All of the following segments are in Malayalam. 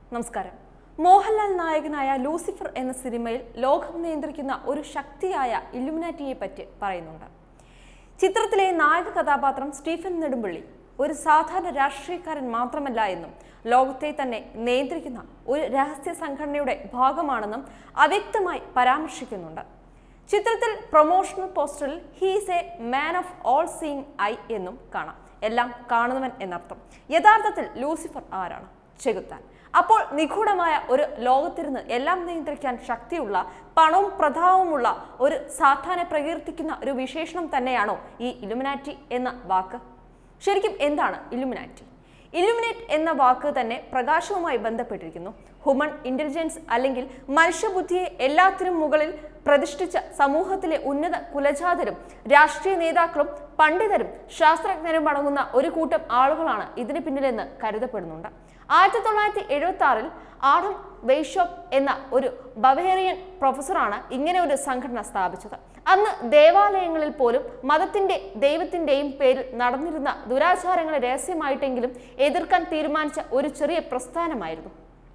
നമസ്കാരം മോഹൻലാൽ നായകനായ ലൂസിഫർ എന്ന സിനിമയിൽ ലോകം നിയന്ത്രിക്കുന്ന ഒരു ശക്തിയായ ഇലുമിനാറ്റിയെ പറ്റി പറയുന്നുണ്ട് ചിത്രത്തിലെ നായക കഥാപാത്രം സ്റ്റീഫൻ നെടുമ്പള്ളി ഒരു സാധാരണ രാഷ്ട്രീയക്കാരൻ മാത്രമല്ല എന്നും ലോകത്തെ തന്നെ നിയന്ത്രിക്കുന്ന ഒരു രഹസ്യ സംഘടനയുടെ ഭാഗമാണെന്നും അവ്യക്തമായി പരാമർശിക്കുന്നുണ്ട് ചിത്രത്തിൽ പ്രൊമോഷണൽ പോസ്റ്ററിൽ he's a man of all seeing eye എന്നും കാണാം എല്ലാം കാണുന്നവൻ എന്നർത്ഥം യഥാർത്ഥത്തിൽ ലൂസിഫർ ആരാണ് ചെകുത്താൻ അപ്പോൾ നിഗൂഢമായ ഒരു ലോകത്തിരുന്ന് എല്ലാം നിയന്ത്രിക്കാൻ ശക്തിയുള്ള പണവും പ്രതാപവുമുള്ള ഒരു സാധാരണ പ്രകീർത്തിക്കുന്ന ഒരു വിശേഷണം തന്നെയാണോ ഈ ഇലുമിനാറ്റി എന്ന വാക്ക് ശരിക്കും എന്താണ് ഇലുമിനാറ്റി ഇലുമിനേറ്റ് എന്ന വാക്ക് തന്നെ പ്രകാശവുമായി ബന്ധപ്പെട്ടിരിക്കുന്നു ഹ്യൂമൻ ഇന്റലിജൻസ് അല്ലെങ്കിൽ മനുഷ്യബുദ്ധിയെ എല്ലാത്തിനും മുകളിൽ പ്രതിഷ്ഠിച്ച സമൂഹത്തിലെ ഉന്നത കുലജാതരും രാഷ്ട്രീയ നേതാക്കളും പണ്ഡിതരും ശാസ്ത്രജ്ഞരും അടങ്ങുന്ന ഒരു കൂട്ടം ആളുകളാണ് ഇതിന് പിന്നിലെന്ന് കരുതപ്പെടുന്നുണ്ട് ആയിരത്തി തൊള്ളായിരത്തി എഴുപത്തി ആറിൽ ആഡം വെയ്ഷോപ്പ് എന്ന ഒരു ബവേറിയൻ പ്രൊഫസറാണ് ഇങ്ങനെ ഒരു സംഘടന സ്ഥാപിച്ചത് അന്ന് ദേവാലയങ്ങളിൽ പോലും മതത്തിന്റെ ദൈവത്തിന്റെയും പേരിൽ നടന്നിരുന്ന ദുരാചാരങ്ങളെ രഹസ്യമായിട്ടെങ്കിലും എതിർക്കാൻ തീരുമാനിച്ച ഒരു ചെറിയ പ്രസ്ഥാനമായിരുന്നു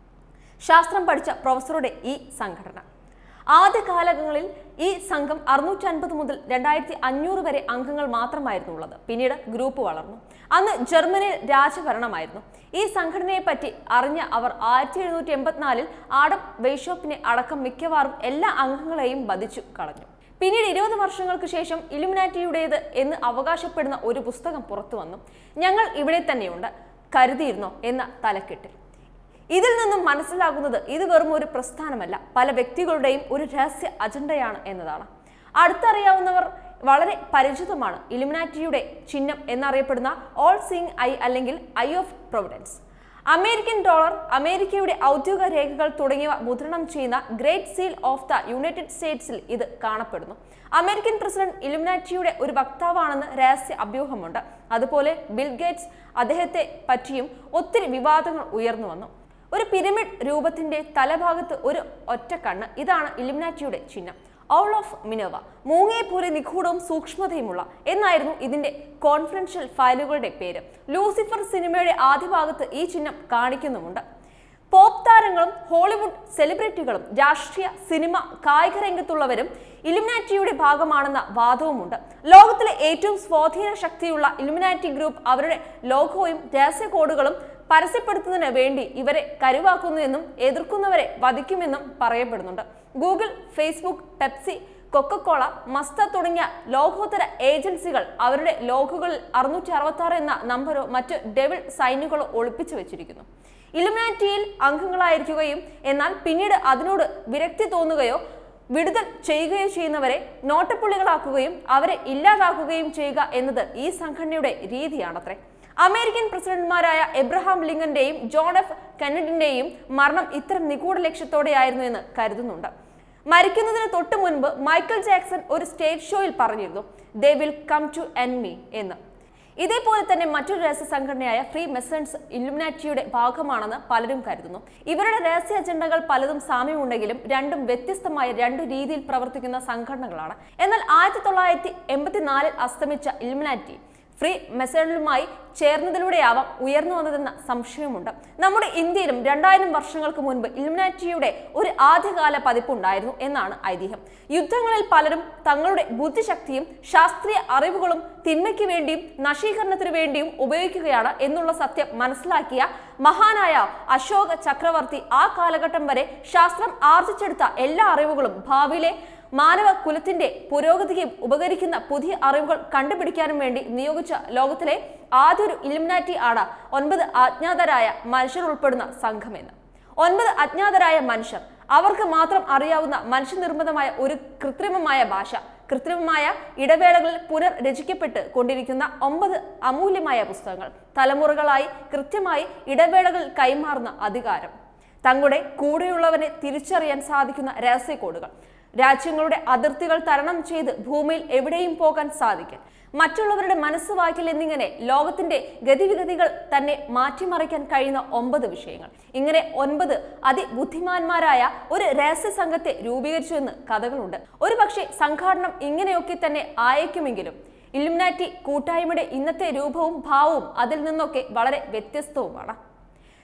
ശാസ്ത്രം പഠിച്ച പ്രൊഫസറുടെ ഈ സംഘടന ആദ്യ കാലങ്ങളിൽ ഈ സംഘം അറുന്നൂറ്റി അൻപത് മുതൽ രണ്ടായിരത്തി അഞ്ഞൂറ് വരെ അംഗങ്ങൾ മാത്രമായിരുന്നു ഉള്ളത് പിന്നീട് ഗ്രൂപ്പ് വളർന്നു അന്ന് ജർമ്മനിയിൽ രാജഭരണമായിരുന്നു ഈ സംഘടനയെ പറ്റി അറിഞ്ഞ അവർ ആയിരത്തി എഴുന്നൂറ്റി എൺപത്തിനാലിൽ ആഡം വെയ്ഷോപ്പിനെ അടക്കം മിക്കവാറും എല്ലാ അംഗങ്ങളെയും വധിച്ചു കളഞ്ഞു പിന്നീട് ഇരുപത് വർഷങ്ങൾക്ക് ശേഷം ഇലുമിനാറ്റിയുടേത് എന്ന് അവകാശപ്പെടുന്ന ഒരു പുസ്തകം പുറത്തു വന്നു ഞങ്ങൾ ഇവിടെ തന്നെയുണ്ട് കരുതിയിരുന്നോ എന്ന തലക്കെട്ടിൽ ഇതിൽ നിന്നും മനസ്സിലാകുന്നത് ഇത് വെറും ഒരു പ്രസ്ഥാനമല്ല പല വ്യക്തികളുടെയും ഒരു രഹസ്യ അജണ്ടയാണ് എന്നതാണ് അടുത്തറിയാവുന്നവർ വളരെ പരിചിതമാണ് ഇലുമിനാറ്റിയുടെ ചിഹ്നം എന്നറിയപ്പെടുന്ന ഓൾ സീങ് ഐ അല്ലെങ്കിൽ eye of providence American dollar അമേരിക്കയുടെ ഔദ്യോഗിക രേഖകൾ തുടങ്ങിയവ മുദ്രണം ചെയ്യുന്ന great seal of the united സ്റ്റേറ്റ്സിൽ ഇത് കാണപ്പെടുന്നു അമേരിക്കൻ പ്രസിഡന്റ് ഇലുമിനാറ്റിയുടെ ഒരു വക്താവാണെന്ന് രഹസ്യ അഭ്യൂഹമുണ്ട് അതുപോലെ ബിൽ ഗേറ്റ്സ് അദ്ദേഹത്തെ പറ്റിയും ഒത്തിരി വിവാദങ്ങൾ ഉയർന്നു വന്നു ഒരു പിരമിഡ് രൂപത്തിന്റെ തലഭാഗത്ത് ഒരു ഒറ്റ കണ്ണ് ഇതാണ് ഇലുമിനാറ്റിയുടെ ചിഹ്നം ഔൾ ഓഫ് മിനോവ മൂങ്ങയെ പോലെ നിഗൂഢവും സൂക്ഷ്മതയുമുള്ള എന്നായിരുന്നു ഇതിന്റെ കോൺഫിഡൻഷ്യൽ ഫയലുകളുടെ പേര് ലൂസിഫർ സിനിമയുടെ ആദ്യ ഭാഗത്ത് ഈ ചിഹ്നം കാണിക്കുന്നുമുണ്ട് പോപ്പ് താരങ്ങളും ഹോളിവുഡ് സെലിബ്രിറ്റികളും രാഷ്ട്രീയ സിനിമ കായിക രംഗത്തുള്ളവരും ഇലുമിനാറ്റിയുടെ ഭാഗമാണെന്ന വാദവുമുണ്ട് ലോകത്തിലെ ഏറ്റവും സ്വാധീന ശക്തിയുള്ള ഇലുമിനാറ്റി ഗ്രൂപ്പ് അവരുടെ ലോഗോയും രഹസ്യ കോഡുകളും പരസ്യപ്പെടുത്തുന്നതിന് വേണ്ടി ഇവരെ കരുവാക്കുന്നുവെന്നും എതിർക്കുന്നവരെ വധിക്കുമെന്നും പറയപ്പെടുന്നുണ്ട് ഗൂഗിൾ ഫേസ്ബുക്ക് പെപ്സി കൊക്കക്കോള മസ്ത തുടങ്ങിയ ലോകോത്തര ഏജൻസികൾ അവരുടെ ലോഗോകളിൽ അറുന്നൂറ്റി അറുപത്തി ആറ് എന്ന നമ്പറോ മറ്റ് ഡെവിൾ സൈനുകളോ ഒളിപ്പിച്ചു വെച്ചിരിക്കുന്നു ഇലുമിനാറ്റിയിൽ അംഗങ്ങളായിരിക്കുകയും എന്നാൽ പിന്നീട് അതിനോട് വിരക്തി തോന്നുകയോ വിടുതൽ ചെയ്യുകയോ ചെയ്യുന്നവരെ നോട്ടപ്പുള്ളികളാക്കുകയും അവരെ ഇല്ലാതാക്കുകയും ചെയ്യുക എന്നത് ഈ സംഘടനയുടെ രീതിയാണത്രേ അമേരിക്കൻ പ്രസിഡന്റുമാരായ എബ്രഹാം ലിങ്കന്റെയും ജോൺ എഫ് കെന്നഡിന്റെയും മരണം ഇത്തരം നിഗൂഢ ലക്ഷ്യത്തോടെയായിരുന്നു എന്ന് കരുതുന്നുണ്ട് മരിക്കുന്നതിന് തൊട്ടു മുൻപ് മൈക്കിൾ ജാക്സൺ ഒരു സ്റ്റേജ് ഷോയിൽ പറഞ്ഞിരുന്നു they will come to end me എന്ന് ഇതേപോലെ തന്നെ മറ്റൊരു രഹസ്യ സംഘടനയായ ഫ്രീ മെസൺസ് ഇലുമിനാറ്റിയുടെ ഭാഗമാണെന്ന് പലരും കരുതുന്നു ഇവരുടെ രഹസ്യ അജണ്ടകൾ പലതും സാമ്യമുണ്ടെങ്കിലും രണ്ടും വ്യത്യസ്തമായ രണ്ടു രീതിയിൽ പ്രവർത്തിക്കുന്ന സംഘടനകളാണ് എന്നാൽ ആയിരത്തി തൊള്ളായിരത്തി എൺപത്തിനാലിൽ അസ്തമിച്ച ഇലുമിനാറ്റി ഫ്രീ മെസേഡുമായി ചേർന്നതിലൂടെയാവാം ഉയർന്നു വന്നതെന്ന സംശയമുണ്ട് നമ്മുടെ ഇന്ത്യയിലും രണ്ടായിരം വർഷങ്ങൾക്ക് മുൻപ് ഇലുമിനാറ്റിയുടെ ഒരു ആദ്യകാല പതിപ്പുണ്ടായിരുന്നു എന്നാണ് ഐതിഹ്യം യുദ്ധങ്ങളിൽ പലരും തങ്ങളുടെ ബുദ്ധിശക്തിയും ശാസ്ത്രീയ അറിവുകളും തിന്മയ്ക്ക് വേണ്ടിയും നശീകരണത്തിനു വേണ്ടിയും ഉപയോഗിക്കുകയാണ് എന്നുള്ള സത്യം മനസ്സിലാക്കിയ മഹാനായ അശോക ചക്രവർത്തി ആ കാലഘട്ടം വരെ ശാസ്ത്രം ആർജിച്ചെടുത്ത എല്ലാ അറിവുകളും ഭാവിയിലെ മാനവ കുലത്തിന്റെ പുരോഗതിക്ക് ഉപകരിക്കുന്ന പുതിയ അറിവുകൾ കണ്ടുപിടിക്കാനും വേണ്ടി നിയോഗിച്ച ലോകത്തിലെ ആദ്യൊരു ഇലുമിനാറ്റി ആണ് ഒൻപത് അജ്ഞാതരായ മനുഷ്യർ ഉൾപ്പെടുന്ന സംഘമെന്ന് ഒൻപത് അജ്ഞാതരായ മനുഷ്യർ അവർക്ക് മാത്രം അറിയാവുന്ന മനുഷ്യനിർമ്മിതമായ ഒരു കൃത്രിമമായ ഭാഷ കൃത്രിമമായ ഇടവേളകളിൽ പുനർരചിക്കപ്പെട്ട് കൊണ്ടിരിക്കുന്ന ഒമ്പത് അമൂല്യമായ പുസ്തകങ്ങൾ തലമുറകളായി കൃത്യമായി ഇടവേളകളിൽ കൈമാറുന്ന അധികാരം തങ്ങളുടെ കൂടെയുള്ളവനെ തിരിച്ചറിയാൻ സാധിക്കുന്ന രഹസ്യ കോഡുകൾ രാജ്യങ്ങളുടെ അതിർത്തികൾ തരണം ചെയ്ത് ഭൂമിയിൽ എവിടെയും പോകാൻ സാധിക്കും മറ്റുള്ളവരുടെ മനസ്സ് വായിക്കൽ എന്നിങ്ങനെ ലോകത്തിന്റെ ഗതിവിഗതികൾ തന്നെ മാറ്റിമറിക്കാൻ കഴിയുന്ന ഒമ്പത് വിഷയങ്ങൾ ഇങ്ങനെ ഒൻപത് അതിബുദ്ധിമാന്മാരായ ഒരു രഹസ്യ സംഘത്തെ രൂപീകരിച്ചു എന്ന് കഥകളുണ്ട് ഒരു പക്ഷേ സംഘാടനം ഇങ്ങനെയൊക്കെ തന്നെ ആയേക്കുമെങ്കിലും ഇലുമിനാറ്റി കൂട്ടായ്മയുടെ ഇന്നത്തെ രൂപവും ഭാവവും അതിൽ നിന്നൊക്കെ വളരെ വ്യത്യസ്തവുമാണ്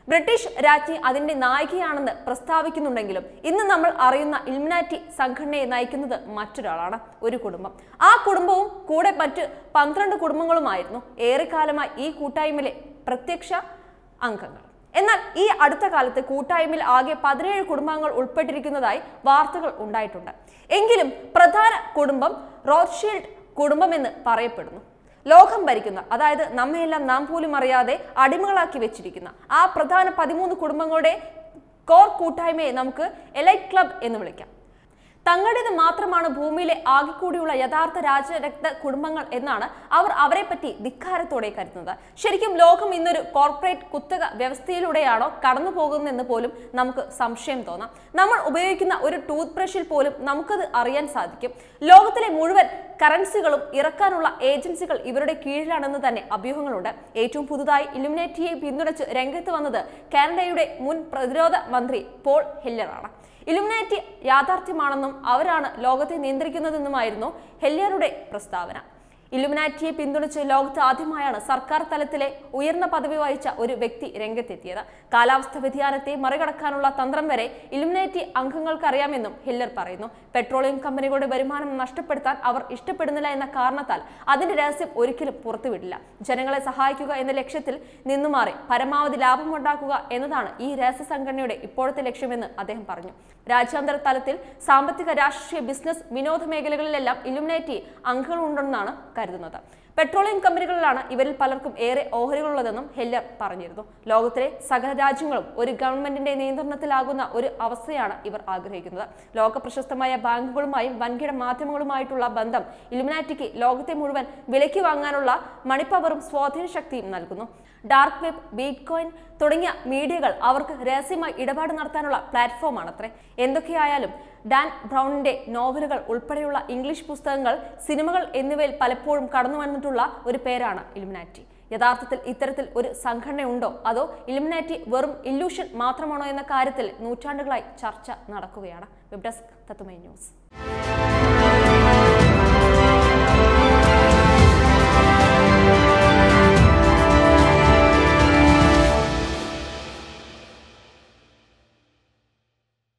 ബ്രിട്ടീഷ് രാജ്ഞി അതിന്റെ നായികയാണെന്ന് പ്രസ്താവിക്കുന്നുണ്ടെങ്കിലും ഇന്ന് നമ്മൾ അറിയുന്ന ഇൽമിനാറ്റി സംഘടനയെ നയിക്കുന്നത് മറ്റൊരാളാണ് ഒരു കുടുംബം ആ കുടുംബവും കൂടെ മറ്റ് പന്ത്രണ്ട് കുടുംബങ്ങളുമായിരുന്നു ഏറെക്കാലമായി ഈ കൂട്ടായ്മയിലെ പ്രത്യക്ഷ അംഗങ്ങൾ എന്നാൽ ഈ അടുത്ത കാലത്ത് കൂട്ടായ്മയിൽ ആകെ പതിനേഴ് കുടുംബാംഗങ്ങൾ ഉൾപ്പെട്ടിരിക്കുന്നതായി വാർത്തകൾ ഉണ്ടായിട്ടുണ്ട് എങ്കിലും പ്രധാന കുടുംബം റോത്ഷീൽഡ് കുടുംബമെന്ന് പറയപ്പെടുന്നു ലോകം ഭരിക്കുന്ന അതായത് നമ്മയെല്ലാം നാം പോലും അറിയാതെ അടിമകളാക്കി വെച്ചിരിക്കുന്ന ആ പ്രധാന പതിമൂന്ന് കുടുംബങ്ങളുടെ കോർ കൂട്ടായ്മയെ നമുക്ക് എലൈറ്റ് ക്ലബ് എന്ന് വിളിക്കാം തങ്ങളുടേത് മാത്രമാണ് ഭൂമിയിലെ ആകെക്കൂടിയുള്ള യഥാർത്ഥ രാജരക്ത കുടുംബങ്ങൾ എന്നാണ് അവർ അവരെ പറ്റി ധിക്കാരത്തോടെ കരുതുന്നത് ശരിക്കും ലോകം ഇന്നൊരു കോർപ്പറേറ്റ് കുത്തക വ്യവസ്ഥയിലൂടെയാണോ കടന്നു പോകുന്നതെന്ന് പോലും നമുക്ക് സംശയം തോന്നാം നമ്മൾ ഉപയോഗിക്കുന്ന ഒരു ടൂത്ത് ബ്രഷിൽ പോലും നമുക്കത് അറിയാൻ സാധിക്കും ലോകത്തിലെ മുഴുവൻ കറൻസികളും ഇറക്കാനുള്ള ഏജൻസികൾ ഇവരുടെ കീഴിലാണെന്ന് തന്നെ അഭ്യൂഹങ്ങളുണ്ട് ഏറ്റവും പുതുതായി ഇലുമിനേറ്റിയെ പിന്തുണച്ച് രംഗത്ത് വന്നത് കാനഡയുടെ മുൻ പ്രതിരോധ മന്ത്രി പോൾ ഹില്ലറാണ് ഇലുമിനാറ്റി യാഥാർത്ഥ്യമാണെന്നും അവരാണ് ലോകത്തെ നിയന്ത്രിക്കുന്നതെന്നുമായിരുന്നു ഹെല്ലിയറുടെ പ്രസ്താവന ഇലുമിനാറ്റിയെ പിന്തുണച്ച് ലോകത്ത് ആദ്യമായാണ് സർക്കാർ തലത്തിലെ ഉയർന്ന പദവി വഹിച്ച ഒരു വ്യക്തി രംഗത്തെത്തിയത് കാലാവസ്ഥ വ്യതിയാനത്തെ മറികടക്കാനുള്ള തന്ത്രം വരെ ഇലുമിനാറ്റി അംഗങ്ങൾക്കറിയാമെന്നും ഹില്ലർ പറയുന്നു പെട്രോളിയം കമ്പനികളുടെ വരുമാനം നഷ്ടപ്പെടുത്താൻ അവർ ഇഷ്ടപ്പെടുന്നില്ല എന്ന കാരണത്താൽ അതിന്റെ രഹസ്യം ഒരിക്കലും പുറത്തുവിടില്ല ജനങ്ങളെ സഹായിക്കുക എന്ന ലക്ഷ്യത്തിൽ നിന്നു മാറി പരമാവധി ലാഭമുണ്ടാക്കുക എന്നതാണ് ഈ രഹസ്യ സംഘടനയുടെ ഇപ്പോഴത്തെ ലക്ഷ്യമെന്ന് അദ്ദേഹം പറഞ്ഞു രാജ്യാന്തര തലത്തിൽ സാമ്പത്തിക രാഷ്ട്രീയ ബിസിനസ് വിനോദ മേഖലകളിലെല്ലാം ഇലുമിനേറ്റി അംഗങ്ങളുണ്ടെന്നാണ് കരുതുന്നത് പെട്രോളിയം കമ്പനികളിലാണ് ഇവരിൽ പലർക്കും ഏറെ ഓഹരികളുള്ളതെന്നും ഹെല്ലർ പറഞ്ഞിരുന്നു ലോകത്തിലെ സകല രാജ്യങ്ങളും ഒരു ഗവൺമെന്റിന്റെ നിയന്ത്രണത്തിലാകുന്ന ഒരു അവസ്ഥയാണ് ഇവർ ആഗ്രഹിക്കുന്നത് ലോക പ്രശസ്തമായ ബാങ്കുകളുമായും വൻകിട മാധ്യമങ്ങളുമായിട്ടുള്ള ബന്ധം ഇലുമിനാറ്റിക്ക് ലോകത്തെ മുഴുവൻ വിലയ്ക്ക് വാങ്ങാനുള്ള മണിപ്പവറും സ്വാധീന ശക്തിയും നൽകുന്നു ഡാർക്ക് വെബ് ബീറ്റ് കോയിൻ തുടങ്ങിയ മീഡിയകൾ അവർക്ക് രഹസ്യമായി ഇടപാട് നടത്താനുള്ള പ്ലാറ്റ്ഫോമാണത്രേ എന്തൊക്കെയായാലും ഡാൻ ബ്രൗണിന്റെ നോവലുകൾ ഉൾപ്പെടെയുള്ള ഇംഗ്ലീഷ് പുസ്തകങ്ങൾ സിനിമകൾ എന്നിവയിൽ പലപ്പോഴും കടന്നു വന്നിട്ടുള്ള ഒരു പേരാണ് ഇലുമിനാറ്റി യഥാർത്ഥത്തിൽ ഇത്തരത്തിൽ ഒരു സംഘടനയുണ്ടോ അതോ ഇലുമിനാറ്റി വെറും ഇല്യൂഷൻ മാത്രമാണോ എന്ന കാര്യത്തിൽ നൂറ്റാണ്ടുകളായി ചർച്ച നടക്കുകയാണ് വെബ് ഡെസ്ക് തത്തുമൈ ന്യൂസ്